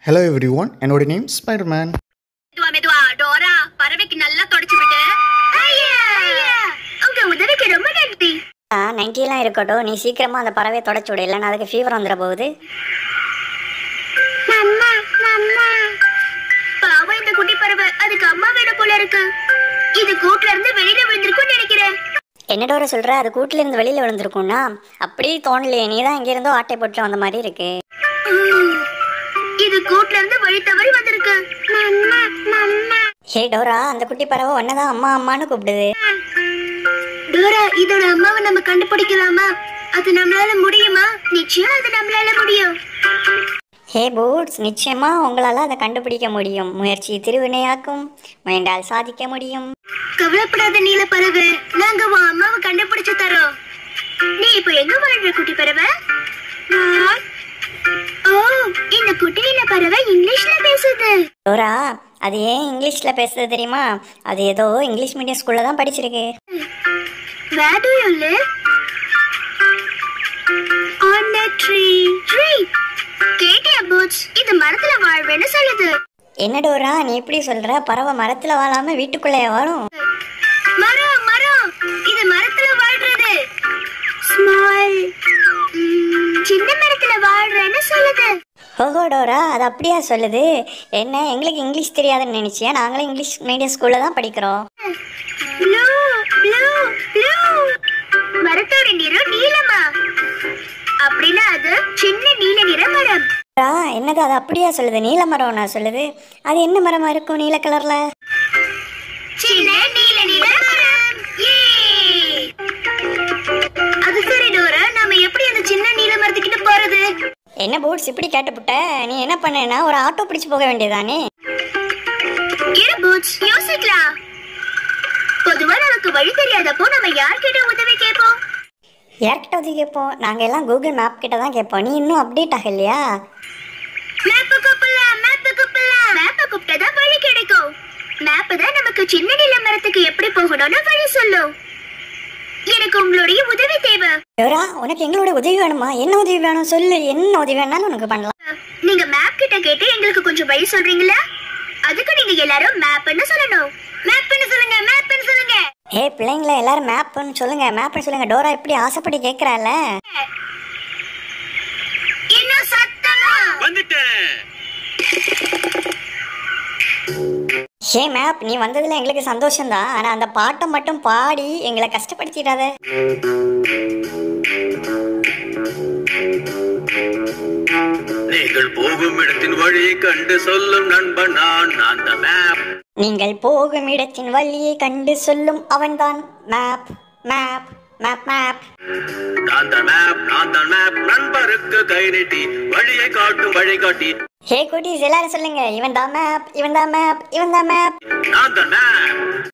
Hello everyone என்னோட name Spiderman மெதுவா மெதுவா டோரா பறவைக்கு நல்லா தொடச்சு விட்டு உங்க உதவிக்கு ரொம்ப நன்றி நைன்டிலாம் இருக்கட்டும் நீ சீக்கிரமா அந்த பறவையை தொடச்சு விடு இல்லைன்னா அதுக்கு ஃபீவர் வந்துட போகுது பாவம் இந்த குட்டி பறவை அதுக்கு அம்மா வேணும் போல இருக்கு இது கூட்டுல இருந்து வெளியில விழுந்திருக்கும்னு நினைக்கிறேன் என்ன டோர சொல்ற அது கூட்டுல இருந்து வெளியில விழுந்திருக்கும்னா அப்படியே தோணலையே நீ தான் இங்க இருந்தோ ஆட்டை போட்டு வந்த மாதிரி இருக்கு உம். இது கூட்டுல இருந்து வழி தவறி வந்திருக்கு ஹே டோரா அந்த குட்டி பறவை ஒன்னதான் அம்மா அம்மான்னு கூப்பிடுது டோரா இதோட அம்மாவை நம்ம கண்டுபிடிக்கலாமா அது நம்மளால முடியுமா நிச்சயம் அது நம்மளால முடியும் ஹே பூட்ஸ் நிச்சயமா உங்களால அதை கண்டுபிடிக்க முடியும் முயற்சி திருவினையாக்கும் முயன்றால் சாதிக்க முடியும் கவலைப்படாத நீல பறவை நாங்க உன் அம்மாவை கண்டுபிடிச்சு தரோம் நீ இப்ப எங்க வாழ்ற குட்டி பறவை நான்- ஓ இந்த குட்டி நீல பறவை இங்கிலீஷ்ல பேசுது டோரா அது ஏன் இங்கிலீஷ்ல பேசுறது தெரியுமா அது ஏதோ இங்கிலீஷ் மீடியம் ஸ்கூல்ல தான் படிச்சிருக்கு Where do you live? On the tree. Tree. கேட்டியா பூட்ஸ் இது மரத்துல வாழ்வேன்னு சொல்லுது என்ன டோரா நீ இப்படி சொல்ற பறவை மரத்துல வாழாம வீட்டுக்குள்ளேயே வாழும் மரம் மரம் இது மரத்துல வாழ்றது ஸ்மால் சின்ன மரத்துல வாழ்றேன்னு சொல்லுது ஓஹோ டோரா அது அப்படியா சொல்லுது என்ன எங்களுக்கு இங்கிலீஷ் தெரியாதுன்னு நினைச்சியா நாங்களும் இங்கிலீஷ் மீடியம் ஸ்கூல்ல தான் படிக்கிறோம் ப்ளூ ப்ளூ ப்ளூ மரத்தோட நிறம் நீலமா அப்படின்னா அது சின்ன நீல நிற மரம் டோரா என்னது அது அப்படியா சொல்லுது நீல மரம் நான் சொல்லுது அது என்ன மரமா இருக்கும் நீல கலர்ல சின்ன நீல நிற மரம் யே! அது சரி டோரா நாம எப்படி அந்த சின்ன நீல மரத்துக்கிட்ட போறது என்ன பூட்ஸ் இப்படி கேட்டுப்புட்ட நீ என்ன பண்ணேன்னா ஒரு ஆட்டோ பிடிச்சு போக வேண்டியதானே இரு பூட்ஸ் யோசிக்கலாம் பொதுவா நமக்கு வழி தெரியாதப்போ நம்ம யார்கிட்ட உதவி கேட்போம் யார்கிட்ட உதவி கேட்போம் நாங்க எல்லாம் கூகுள் மேப் கிட்ட தான் கேட்போம் நீ இன்னும் அப்டேட் ஆகலையா மேப்ப கூப்பிடலாம் மேப்ப கூப்பிடலாம் மேப்ப கூப்பிட்டா தான் வழி கிடைக்கும் மேப் தான் நமக்கு சின்ன நீல மரத்துக்கு எப்படி போகணும்னு வழி சொல்லும் எனக்கு உங்களுடைய உதவி தேவை டோரா உனக்கு எங்களோட உதவி வேணுமா என்ன உதவி வேணும் சொல்லு என்ன உதவி வேணாலும் உனக்கு பண்ணலாம் நீங்க மேப் கிட்ட கேட்டு எங்களுக்கு கொஞ்சம் வழி சொல்றீங்களா அதுக்கு நீங்க எல்லாரும் மேப்னு சொல்லணும் மேப்னு சொல்லுங்க மேப்னு சொல்லுங்க ஏ பிள்ளைங்கள எல்லாரும் மேப்னு சொல்லுங்க மேப்னு சொல்லுங்க டோரா இப்படி ஆசைப்படி கேட்கறால இன்னும் சத்தமா வந்துட்டேன் ஹே மேப் நீ வந்ததுல எங்களுக்கு சந்தோஷம்தான் ஆனா அந்த பாட்டை மட்டும் பாடி எங்களை கஷ்டப்படுத்திடாத நீங்கள் போகும் இடத்தின் வழியை கண்டு சொல்லும் நண்பன் நான் நான் the map நீங்கள் போகும் இடத்தின் வழியை கண்டு சொல்லும் அவன்தான் மேப் மேப் மேப் மேப் நான் the map நான் the map நண்பருக்கு கை நீட்டி வழியை காட்டும் வழிகாட்டி ஹே குட்டீஸ் எல்லாரும் சொல்லுங்க இவன் தான் மேப் இவன் தான் மேப் இவன் தான் மேப் நான் the map